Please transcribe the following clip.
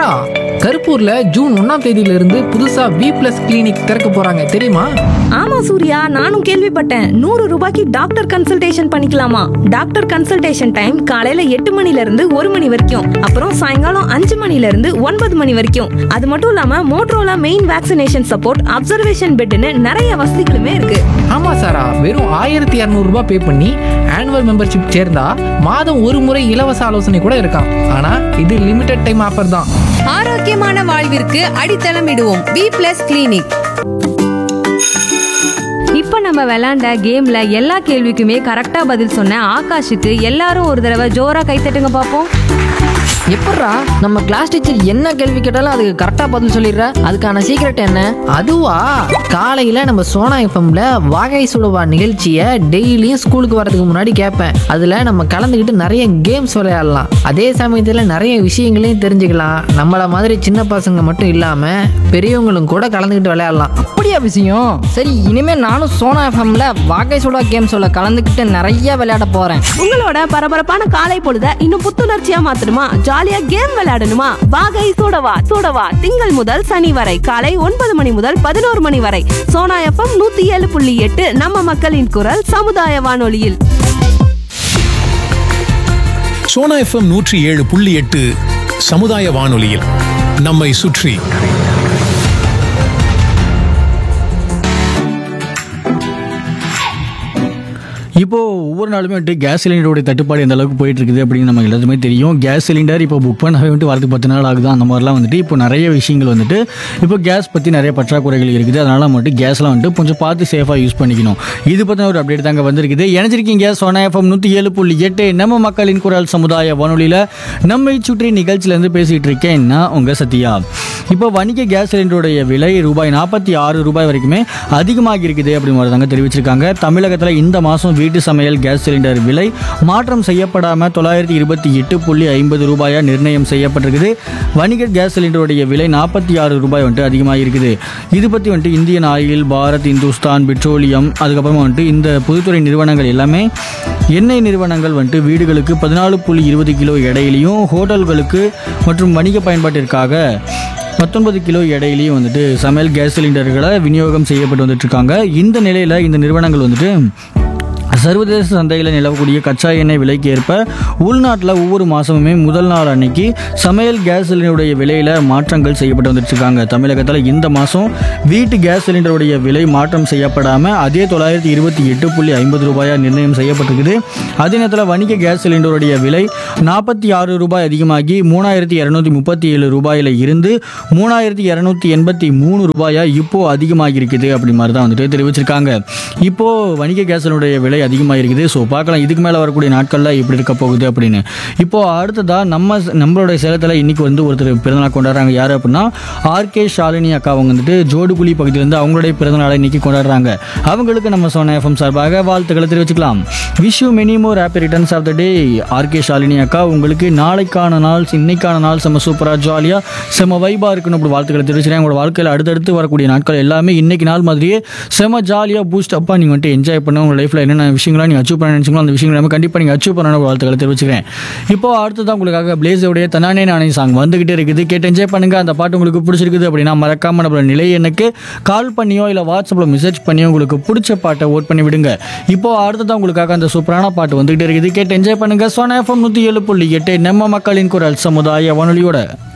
சாரா கருப்பூர்ல June ஒன்னாம் தேதியில இருந்து புதுசா வி பிளஸ் கிளினிக் திறக்க போறாங்க தெரியுமா ஆமா சூர்யா நானும் கேள்விப்பட்டேன் நூறு ரூபாய்க்கு டாக்டர் கன்சல்டேஷன் பண்ணிக்கலாமா டாக்டர் கன்சல்டேஷன் டைம் காலையில எட்டு மணில இருந்து ஒரு மணி வரைக்கும் அப்புறம் சாயங்காலம் அஞ்சு மணில இருந்து ஒன்பது மணி வரைக்கும் அது மட்டும் இல்லாம மோட்ரோலா மெயின் வேக்சினேஷன் சப்போர்ட் அப்சர்வேஷன் பெட்னு நிறைய வசதிகளுமே இருக்கு ஆமா சாரா வெறும் ஆயிரத்தி இரநூறு ரூபாய் பே பண்ணி ஆனுவல் மெம்பர்ஷிப் சேர்ந்தா மாதம் ஒரு முறை இலவச ஆலோசனை கூட இருக்காம் ஆனா இது லிமிடெட் டைம் ஆஃபர் தான் ஆரோக்கியமான வாழ்விற்கு அடித்தளமிடுவோம் வி பிளஸ் கிளினிக் இப்ப நம்ம விளையாண்ட கேம்ல எல்லா கேள்விக்குமே கரெக்டா பதில் சொன்ன ஆகாஷுக்கு எல்லாரும் ஒரு தடவை ஜோரா கைத்தட்டுங்க பாப்போம் எப்பட்றா நம்ம கிளாஸ் டீச்சர் என்ன கேள்வி கேட்டாலும் அதுக்கு கரெக்டாக பதில் சொல்லிடுற அதுக்கான சீக்ரெட் என்ன அதுவா காலையில நம்ம சோனா எஃப்எம்ல வாகை சுடுவா நிகழ்ச்சியை டெய்லியும் ஸ்கூலுக்கு வரதுக்கு முன்னாடி கேட்பேன் அதுல நம்ம கலந்துக்கிட்டு நிறைய கேம்ஸ் விளையாடலாம் அதே சமயத்துல நிறைய விஷயங்களையும் தெரிஞ்சுக்கலாம் நம்மள மாதிரி சின்ன பசங்க மட்டும் இல்லாம பெரியவங்களும் கூட கலந்துக்கிட்டு விளையாடலாம் அப்படியா விஷயம் சரி இனிமே நானும் சோனா எஃப்எம்ல வாகை சுடா கேம் சொல்ல கலந்துக்கிட்டு நிறைய விளையாட போறேன் உங்களோட பரபரப்பான காலை பொழுத இன்னும் புத்துணர்ச்சியா மாத்தணுமா ஜாலியா கேம் விளையாடணுமா வாகை சூடவா சூடவா திங்கள் முதல் சனி வரை காலை ஒன்பது மணி முதல் பதினோரு மணி வரை சோனா எஃப்எம் நூத்தி ஏழு புள்ளி எட்டு நம்ம மக்களின் குரல் சமுதாய வானொலியில் சோனா எஃப்எம் நூற்றி ஏழு புள்ளி எட்டு சமுதாய வானொலியில் நம்மை சுற்றி இப்போ ஒவ்வொரு நாளுமே வந்துட்டு கேஸ் சிலிண்டரோட தட்டுப்பாடு எந்த அளவுக்கு போயிட்டு இருக்குது அப்படின்னு நமக்கு எல்லாத்துமே தெரியும் கேஸ் சிலிண்டர் இப்போ புக் பண்ணவே வந்துட்டு வரதுக்கு பத்து நாள் ஆகுது அந்த மாதிரிலாம் வந்துட்டு இப்போ நிறைய விஷயங்கள் வந்துட்டு இப்போ கேஸ் பற்றி நிறைய பற்றாக்குறைகள் இருக்குது அதனால வந்துட்டு கேஸ்லாம் வந்துட்டு கொஞ்சம் பார்த்து சேஃபாக யூஸ் பண்ணிக்கணும் இது பற்றின ஒரு அப்டேட் தாங்க வந்திருக்குது இணைஞ்சிருக்கீங்க சோனா எஃப்எம் நூற்றி ஏழு புள்ளி எட்டு நம்ம மக்களின் குரல் சமுதாய வானொலியில் நம்மை சுற்றி நிகழ்ச்சியிலேருந்து பேசிகிட்டு இருக்கேன் நான் உங்கள் சத்யா இப்போ வணிக கேஸ் சிலிண்டருடைய விலை ரூபாய் நாற்பத்தி ஆறு ரூபாய் வரைக்குமே அதிகமாகி இருக்குது அப்படின்னு மாதிரி தாங்க தெரிவிச்சிருக்காங்க தமிழகத்தில் இந்த மாதம் வீட்டு சமையல் கேஸ் சிலிண்டர் விலை மாற்றம் செய்யப்படாமல் தொள்ளாயிரத்தி இருபத்தி எட்டு புள்ளி ஐம்பது ரூபாயாக நிர்ணயம் செய்யப்பட்டிருக்குது வணிக கேஸ் சிலிண்டருடைய விலை நாற்பத்தி ஆறு ரூபாய் வந்துட்டு அதிகமாக இருக்குது இது பற்றி வந்துட்டு Indian oil Bharat Hindustan petroleum அதுக்கப்புறமா வந்துட்டு இந்த பொதுத்துறை நிறுவனங்கள் எல்லாமே எண்ணெய் நிறுவனங்கள் வந்துட்டு வீடுகளுக்கு பதினாலு புள்ளி இருபது கிலோ எடையிலையும் ஹோட்டல்களுக்கு மற்றும் வணிக பயன்பாட்டிற்காக பத்தொன்பது கிலோ எடையிலையும் வந்துட்டு சமையல் கேஸ் சிலிண்டர்களை விநியோகம் செய்யப்பட்டு வந்துட்டு இருக்காங்க இந்த நிலையில் இந்த நிறுவனங்கள் வந்துட்டு சர்வதேச சந்தையில் நிலவக்கூடிய கச்சா எண்ணெய் விலைக்கு ஏற்ப உள்நாட்டில் ஒவ்வொரு மாதமுமே முதல் நாள் அன்னைக்கு சமையல் கேஸ் சிலிண்டருடைய விலையில் மாற்றங்கள் செய்யப்பட்டு வந்துட்டு இருக்காங்க தமிழகத்தில் இந்த மாதம் வீட்டு கேஸ் சிலிண்டருடைய விலை மாற்றம் செய்யப்படாமல் அதே தொள்ளாயிரத்தி இருபத்தி எட்டு புள்ளி ஐம்பது ரூபாயாக நிர்ணயம் செய்யப்பட்டிருக்குது அதே நேரத்தில் வணிக கேஸ் சிலிண்டருடைய விலை நாற்பத்தி ஆறு ரூபாய் அதிகமாகி மூணாயிரத்தி இரநூத்தி முப்பத்தி ஏழு ரூபாயில் இருந்து மூணாயிரத்தி இரநூத்தி எண்பத்தி மூணு ரூபாயா இப்போ அதிகமாகி இருக்குது அப்படி மாதிரி தான் வந்துட்டு தெரிவிச்சிருக்காங்க இப்போ வணிக கேஸினுடைய விலை அதிகமாக இருக்குது ஸோ பார்க்கலாம் இதுக்கு மேலே வரக்கூடிய நாட்களில் எப்படி இருக்க போகுது அப்படின்னு இப்போ அடுத்ததா நம்ம நம்மளுடைய சேலத்தில் இன்னைக்கு வந்து ஒருத்தர் பிறந்தநாள் கொண்டாடுறாங்க யார் அப்படின்னா ஆர்கே ஷாலினி அக்கா அவங்க வந்துட்டு ஜோடுகுழி பகுதியிலேருந்து அவங்களுடைய பிறந்தநாளை இன்னைக்கு கொண்டாடுறாங்க அவங்களுக்கு நம்ம சொன்ன எஃப்எம் சார்பாக வாழ்த்துக்களை தெரிவிச்சுக்கலாம் wish you many more happy returns of the day RK Shalini அக்கா உங்களுக்கு நாளைக்கான நாள் இன்னைக்கான நாள் செம்ம சூப்பராக ஜாலியாக செம்ம வைபாக இருக்கணும் அப்படி வாழ்த்துக்களை தெரிவிச்சுக்கிறேன் உங்களோட வாழ்க்கையில் அடுத்தடுத்து வரக்கூடிய நாட்கள் எல்லாமே இன்னைக்கு நாள் மாதிரியே செம்ம ஜாலியாக பூஸ்ட் அப்பாக நீங்கள் வந்துட்டு என்ஜாய் பண்ண உங்கள் லைஃப்பில் என்னென்ன விஷயங்களாம் நீங்கள் அச்சீவ் பண்ண நினச்சிங்களோ அந்த விஷயங்கள் எல்லாமே கண்டிப்பாக நீங்கள் அச்சீவ் பண்ண வாழ்த்துக்களை தெரிவிச்சுக்கிறேன் இப்போ அடுத்ததான் உங்களுக்காக பிளேஸோடைய தனானே நானே சாங் வந்துகிட்டே இருக்குது கேட்டு என்ஜாய் பண்ணுங்க அந்த பாட்டு உங்களுக்கு பிடிச்சிருக்குது அப்படின்னா மறக்காம நம்மளோட நிலை எனக்கு கால் பண்ணியோ இல்லை வாட்ஸ்அப்பில் மெசேஜ் பண்ணியோ உங்களுக்கு பிடிச்ச பாட்டை ஓட் பண்ணி விடுங்க இப்போ அடுத்ததான் உங்களுக்காக அந்த சூப்பரான பாட்டு வந்துகிட்டே இருக்குது கேட்டு என்ஜாய் பண்ணுங்க சோனா எஃப்எம் நூற்றி ஏழு புள்ளி எட்டு நம்ம மக்களின் குரல் சமுதாய வானொலியோட